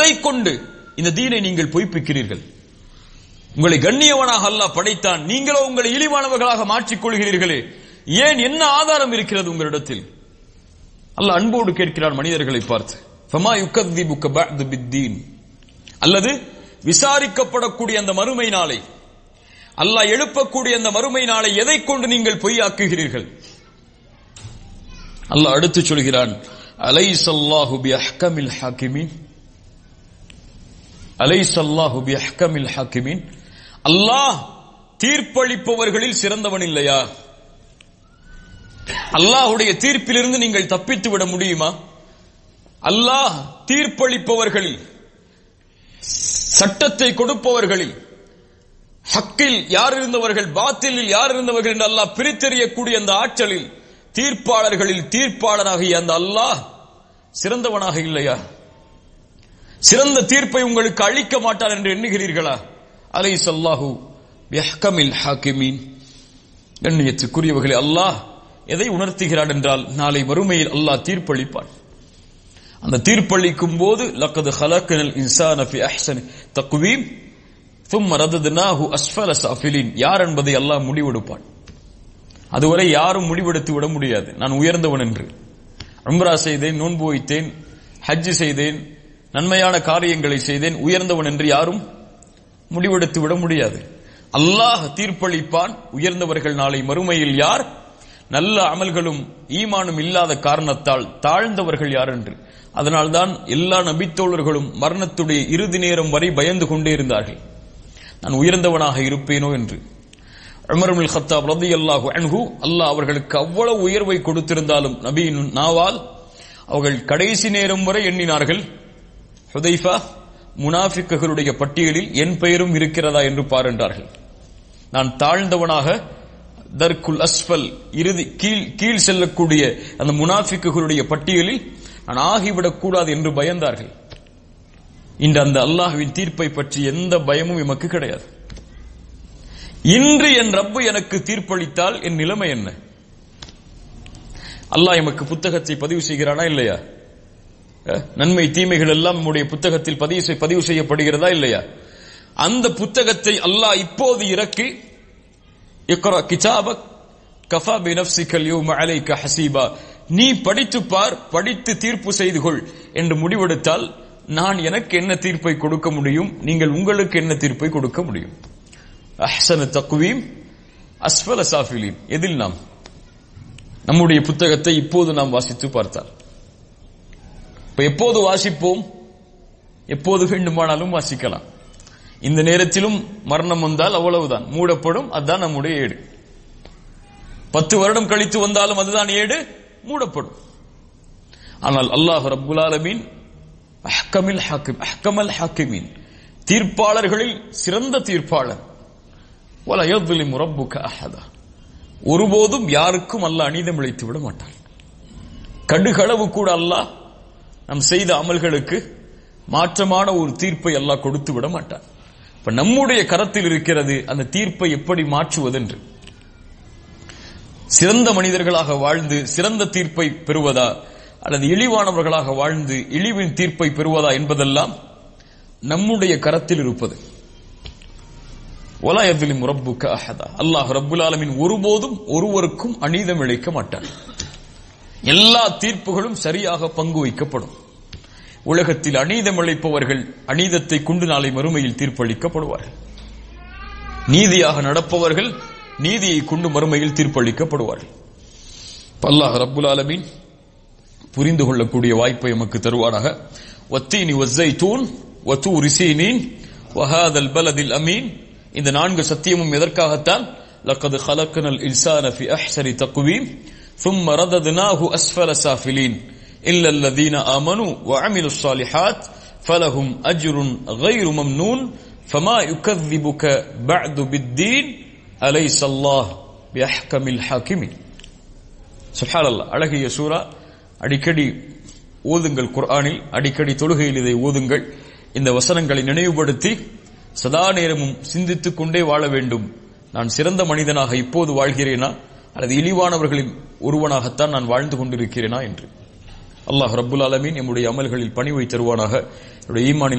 எதை கொண்டு இந்த தீனை நீங்கள் பொய்ப்பிக்கிறீர்கள் உங்களை கண்ணியவனாக அல்லாஹ் படைத்தான் நீங்களோ உங்களை இழிவானவர்களாக மாற்றிக் கொள்கிறீர்களே ஏன் என்ன ஆதாரம் இருக்கிறது உங்களிடத்தில் அல்லாஹ் அன்போடு கேட்கிறான் மனிதர்களை பார்த்து ஃபமா யுக்கத்திபுக்க பஅது பித்தீன் அல்லது விசாரிக்கப்படக்கூடிய அந்த மறுமை நாளை அல்லாஹ் எழுப்பக்கூடிய அந்த மறுமை நாளை எதை கொண்டு நீங்கள் பொய்யாக்குகிறீர்கள் அல்லாஹ் அடுத்து சொல்கிறான் அலைசல்லாஹு பி அஹ்கமில் ஹாக்கிமீன் அலைசல்லாஹு பி அஹ்கமில் ஹாக்கிமீன் அல்லாஹ் தீர்ப்பளிப்பவர்களில் சிறந்தவன் இல்லையா அல்லாஹுடைய தீர்ப்பிலிருந்து நீங்கள் தப்பித்து விட முடியுமா அல்லாஹ் தீர்ப்பளிப்பவர்களில் சட்டத்தை கொடுப்பவர்களில் ஹக்கில் யார் இருந்தவர்கள் பாத்திலில் யார் இருந்தவர்கள் என்று அல்லாஹ் பிரித்தெறியக்கூடிய அந்த ஆற்றலில் தீர்ப்பாளர்களில் தீர்ப்பாளராகிய அந்த அல்லாஹ் சிறந்தவனாக இல்லையா சிறந்த தீர்ப்பை உங்களுக்கு அளிக்க மாட்டார் என்று எண்ணுகிறீர்களா அலை சல்லாஹூ யஹ்கமில் ஹாக்கிமீன் கண்ணியத்துக்குரியவர்களே அல்லாஹ் எதை உணர்த்துகிறான் என்றால் நாளை மறுமையில் அல்லாஹ் தீர்ப்பளிப்பான் அந்த தீர்ப்பளிக்கும் போது லக்கது ஹலக்கனல் இன்சான ஃபி அஹ்சன் தக்வீம் தும் ரததுனாஹு அஸ்ஃபல சாஃபிலின் யார் என்பதை அல்லாஹ் முடிவெடுப்பான் அதுவரை யாரும் முடிவெடுத்து விட முடியாது நான் உயர்ந்தவன் என்று உம்ரா செய்தேன் நோன்பு வைத்தேன் ஹஜ் செய்தேன் நன்மையான காரியங்களை செய்தேன் உயர்ந்தவன் என்று யாரும் முடிவெடுத்து விட முடியாது அல்லாஹ் தீர்ப்பளிப்பான் உயர்ந்தவர்கள் நாளை மறுமையில் யார் நல்ல அமல்களும் ஈமானும் இல்லாத காரணத்தால் தாழ்ந்தவர்கள் யார் என்று அதனால்தான் எல்லா நபித்தோழர்களும் மரணத்துடைய இறுதி நேரம் வரை பயந்து கொண்டே இருந்தார்கள் நான் உயர்ந்தவனாக இருப்பேனோ என்று உமருல் ஹத்தாப் ரதி அல்லாஹு அன்ஹு அல்லாஹ் அவர்களுக்கு அவ்வளவு உயர்வை கொடுத்திருந்தாலும் நபியின் நாவால் அவர்கள் கடைசி நேரம் வரை எண்ணினார்கள் ஹுதைஃபா முனாஃபிக்குகளுடைய பட்டியலில் என் பெயரும் இருக்கிறதா என்று பாருண்டார்கள் நான் தாழ்ந்தவனாக தர்குல் அஸ்ஃபல் இறுதி கீழ் கீழ் செல்லக்கூடிய அந்த முனாஃபிக்குகளுடைய பட்டியலில் நான் ஆகிவிடக் கூடாது என்று பயந்தார்கள் இன்று அந்த அல்லாஹ்வின் தீர்ப்பை பற்றி எந்த பயமும் எமக்கு கிடையாது இன்று என் ரப்பு எனக்கு தீர்ப்பளித்தால் என் நிலைமை என்ன அல்லாஹ் எமக்கு புத்தகத்தை பதிவு செய்கிறானா இல்லையா அஹ், நன்மை தீமைகள் எல்லாம் நம்முடைய புத்தகத்தில் பதிவு செய்- பதிவு செய்யப்படுகிறதா இல்லையா அந்த புத்தகத்தை அல்லாஹ் இப்போது இறக்கி இக்ரா கிதாபக் கஃபா பி நஃப்ஸிக அல்யௌம அலைக ஹசீபா நீ படித்து பார் படித்து தீர்ப்பு செய்து கொள் என்று முடிவெடுத்தால் நான் எனக்கு என்ன தீர்ப்பை கொடுக்க முடியும் நீங்கள் உங்களுக்கு என்ன தீர்ப்பை கொடுக்க முடியும் அஹ்சன தக்வீம் அஸ்ஃபல சாஃபிலீன் எதில் நாம் நம்முடைய புத்தகத்தை இப்போது நாம் வாசித்து பார்த்தால் இப்ப எப்போது வாசிப்போம் எப்போது வேண்டுமானாலும் வாசிக்கலாம் இந்த நேரத்திலும் மரணம் வந்தால் அவ்வளவுதான் மூடப்படும் அதுதான் நம்முடைய ஏடு பத்து வருடம் கழித்து வந்தாலும் அதுதான் ஏடு மூடப்படும் ஆனால் அல்லாஹ் ரப்புல் ஆலமீன் அஹ்கமில் ஹாக்கிம் அஹ்கமல் ஹாக்கிமீன் தீர்ப்பாளர்களில் சிறந்த தீர்ப்பாளர் வல யظ்லிமு ரப்புக அஹதா ஒருபோதும் யாருக்கும் அல்லாஹ் அநீதம் இழைத்து விட மாட்டான் கடுகளவு கூட அல்லாஹ் நம் செய்த அமல்களுக்கு மாற்றமான ஒரு தீர்ப்பை அல்லாஹ் கொடுத்து விட மாட்டான் இப்ப நம்முடைய கரத்தில் இருக்கிறது அந்த தீர்ப்பை எப்படி மாற்றுவதென்று சிறந்த மனிதர்களாக வாழ்ந்து சிறந்த தீர்ப்பை பெறுவதா அல்லது இழிவானவர்களாக வாழ்ந்து இழிவின் தீர்ப்பை பெறுவதா என்பதெல்லாம் நம்முடைய கரத்தில் இருப்பது ஒலாயதிலி முரப்புக்க அஹதா அல்லாஹ் ரப்புல் ஆலமின் ஒருபோதும் ஒருவருக்கும் அநீதம் இழைக்க மாட்டான் எல்லா தீர்ப்புகளும் சரியாக பங்கு வைக்கப்படும் உலகத்தில் அநீதம் இழைப்பவர்கள் அநீதத்தை கொண்டு நாளை மறுமையில் தீர்ப்பளிக்கப்படுவார்கள் நீதியாக நடப்பவர்கள் நீதியை கொண்டு மறுமையில் தீர்ப்பளிக்கப்படுவார்கள் அல்லாஹ் ரப்புல் ஆலமீன் புரிந்து கொள்ளக்கூடிய வாய்ப்பை எமக்கு தருவானாக வத்தீனி வஸ்ஸைத்தூன் வத்தூரி சீனீன் வஹாதல் பலதில் அமீன் இந்த நான்கு சத்தியமும் எதற்காகத்தான் لقد خلقنا الإنسان في أحسن تقويم ثم رددناه أسفل سافلين إلا الذين آمنوا وعملوا الصالحات فلهم أجر غير ممنون فما يكذبك بعد بالدين أليس الله بأحكم الحاكمين சுப்ஹான் அல்லாஹ் அழகிய சூரா அடிக்கடி ஓதுங்கள் குர்ஆனில் அடிக்கடி தொழுகையில் இதை ஓதுங்கள் இந்த வசனங்களை நினைவுபடுத்தி சதா நேரமும் சிந்தித்துக் கொண்டே வாழ வேண்டும் நான் சிறந்த மனிதனாக இப்போது வாழ்கிறேனா அல்லது இழிவானவர்களின் ஒருவனாகத்தான் நான் வாழ்ந்து கொண்டிருக்கிறேனா என்று அல்லாஹ் ரப்புல் ஆலமீன் நம்முடைய அமல்களில் பணிவை தருவானாக என்னுடைய ஈமானில்